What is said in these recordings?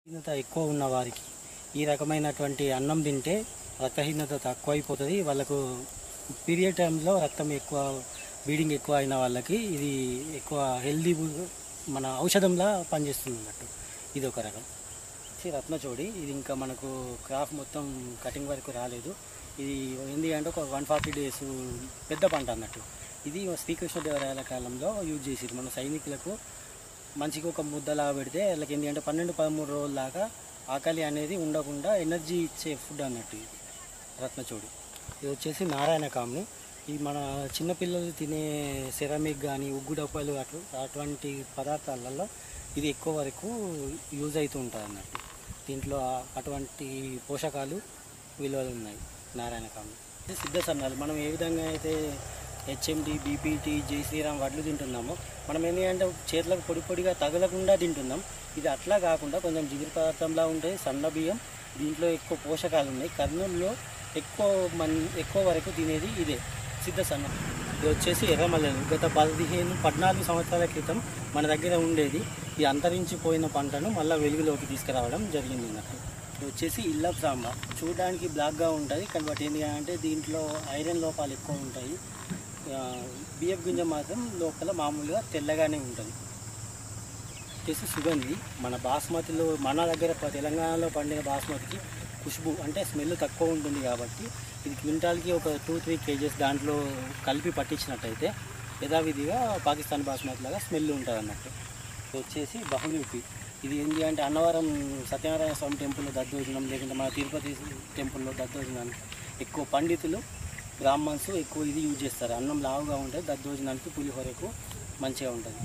రక్తహీనత ఎక్కువ ఉన్న వారికి ఈ రకమైనటువంటి అన్నం తింటే రక్తహీనత తక్కువ అయిపోతుంది వాళ్ళకు పీరియడ్ టైంలో రక్తం ఎక్కువ బ్లీడింగ్ ఎక్కువ అయిన వాళ్ళకి ఇది ఎక్కువ హెల్దీ మన ఔషధంలా పనిచేస్తుంది అన్నట్టు ఇది ఒక రకం ఇది రత్నచోడి ఇది ఇంకా మనకు క్రాఫ్ మొత్తం కటింగ్ వరకు రాలేదు ఇది ఏంది అంటే ఒక వన్ ఫార్టీ డేస్ పెద్ద పంట అన్నట్టు ఇది శ్రీకృష్ణదేవరాయల కాలంలో యూజ్ చేసేది మన సైనికులకు మంచిగా ఒక ముద్దలా పెడితే వాళ్ళకి ఏంటి అంటే పన్నెండు పదమూడు రోజుల దాకా ఆకలి అనేది ఉండకుండా ఎనర్జీ ఇచ్చే ఫుడ్ అన్నట్టు ఇది రత్నచోడి ఇది వచ్చేసి నారాయణ కామ్ని ఈ మన చిన్నపిల్లలు తినే సెరామిక్ కానీ ఉగ్గు డబ్బాలు అటు అటువంటి పదార్థాలలో ఇది ఎక్కువ వరకు యూజ్ అవుతూ ఉంటుంది అన్నట్టు దీంట్లో ఆ- అటువంటి పోషకాలు విలువలు ఉన్నాయి నారాయణ కామ్ని ఇది సిద్ధ సన్నాలు మనం ఏ విధంగా అయితే హెచ్ఎండి బీపీటీ జై శ్రీరామ్ వడ్లు తింటున్నామో మనం ఏంటి అంటే చేతులకు పొడి పొడిగా తగలకుండా తింటున్నాం ఇది అట్లా కాకుండా కొంచెం జిగురు పదార్థంలా ఉంటుంది సన్న బియ్యం దీంట్లో ఎక్కువ పోషకాలు ఉన్నాయి కర్నూలులో ఎక్కువ మన్ ఎక్కువ వరకు తినేది ఇదే సిద్ధ సన్న ఇది వచ్చేసి ఎర్రమల్లెలు గత పదిహేను పద్నాలుగు సంవత్సరాల క్రితం మన దగ్గర ఉండేది ఈ అంతరించిపోయిన పంటను మళ్ళీ వెలుగులోకి తీసుకురావడం జరిగింది అన్నట్టు ఇది వచ్చేసి ఇల్ల సాంబ చూడడానికి బ్లాక్గా ఉంటుంది కానీ బట్ ఏంటి అంటే దీంట్లో ఐరన్ లోపాలు ఎక్కువ ఉంటాయి ఆ, బియ్యపు గింజ మాత్రం లోపల మామూలుగా తెల్లగానే ఉంటుంది వచ్చేసి సుగంధి మన బాస్మతిలో మన దగ్గర ప- తెలంగాణలో పండిన బాస్మతికి ఖుష్బు అంటే స్మెల్ తక్కువ ఉంటుంది కాబట్టి ఇది క్వింటాల్కి ఒక టూ త్రీ కేజెస్ దాంట్లో కలిపి పట్టించినట్టయితే యథావిధిగా పాకిస్తాన్ బాస్మతి లాగా స్మెల్ ఉంటుంది అన్నట్టు ఇది వచ్చేసి బహుళూపి ఇది ఏంటి అంటే అన్నవరం సత్యనారాయణ స్వామి టెంపుల్లో దద్దోజనం లేకుంటే మన తిరుపతి టెంపుల్లో దద్దోజనానికి ఎక్కువ పండితులు బ్రాహ్మణ్స్ ఎక్కువ ఇది యూజ్ చేస్తారు అన్నం లావుగా ఉంటుంది దద్దోజనానికి పులిహోరకు మంచిగా ఉంటుంది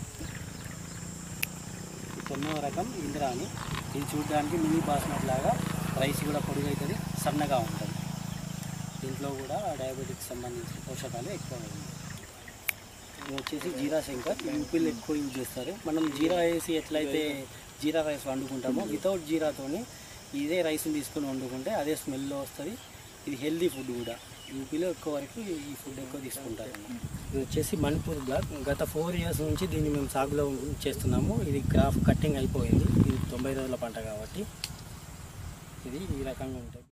ఈ తొమ్మిదవ రకం ఇంద్రాని ఇది చూడడానికి మినీ బాస్మతి లాగా రైస్ కూడా పొడుగవుతుంది సన్నగా ఉంటుంది దీంట్లో కూడా డయాబెటిక్స్ సంబంధించిన పోషకాలు ఎక్కువ ఉన్నాయి ఇది వచ్చేసి జీరా శంకర్ యూపీలు ఎక్కువ యూజ్ చేస్తారు మనం జీరా వేసి ఎట్లయితే జీరా రైస్ వండుకుంటామో వితౌట్ జీరాతోని ఇదే రైస్ని తీసుకొని వండుకుంటే అదే స్మెల్లో వస్తుంది ఇది హెల్దీ ఫుడ్ కూడా యూపీలో ఎక్కువ వరకు ఈ ఫుడ్ ఎక్కువ తీసుకుంటారు ఇది వచ్చేసి మణిపూర్ బ్లాక్ గత ఫోర్ ఇయర్స్ నుంచి దీన్ని మేము సాగులో చేస్తున్నాము ఇది క్రాఫ్ కట్టింగ్ అయిపోయింది ఇది తొంభై రోజుల పంట కాబట్టి ఇది ఈ రకంగా ఉంటుంది